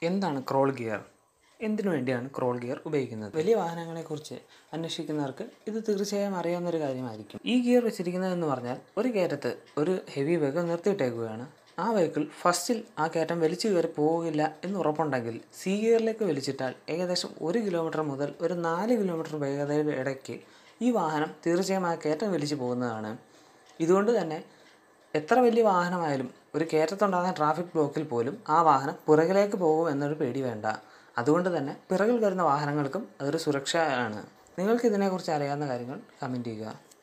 എന്താണ് crawl gear എന്തിനു വേണ്ടിയാണ് ക്രോൾ ഗിയർ ഉപയോഗിക്കുന്നത് വലിയ വാഹനങ്ങളെക്കുറിച്ച് അന്വേഷിക്കുന്നവർക്ക് ഇത് തീർച്ചയായും അറിയാവുന്ന ഒരു കാര്യമായിരിക്കും ഈ ഗിയർ വെച്ചിരിക്കുന്നതെന്ന് പറഞ്ഞാൽ ഒരു കയറ്റത്ത് ഒരു ഹെവി വെഹിക്കിൾ നിർത്തിയിട്ടേക്കുകയാണ് ആ വെഹിക്കിൾ ഫസ്റ്റിൽ ആ കയറ്റം വലിച്ചു കയറി പോകില്ല എന്ന് ഉറപ്പുണ്ടെങ്കിൽ സി ഗിയറിലേക്ക് വലിച്ചിട്ടാൽ ഏകദേശം ഒരു കിലോമീറ്റർ മുതൽ ഒരു നാല് കിലോമീറ്റർ വേഗതയുടെ ഇടയ്ക്ക് ഈ വാഹനം തീർച്ചയായും ആ കയറ്റം വലിച്ചു പോകുന്നതാണ് ഇതുകൊണ്ട് തന്നെ എത്ര വലിയ വാഹനമായാലും ഒരു കയറ്റത്തുണ്ടാകുന്ന ട്രാഫിക് ബ്ലോക്കിൽ പോലും ആ വാഹനം പുറകിലേക്ക് പോകും എന്നൊരു പേടി വേണ്ട അതുകൊണ്ട് തന്നെ പിറകിൽ വരുന്ന വാഹനങ്ങൾക്കും അതൊരു സുരക്ഷയാണ് നിങ്ങൾക്ക് ഇതിനെക്കുറിച്ച് അറിയാവുന്ന കാര്യങ്ങൾ കമൻറ്റ് ചെയ്യുക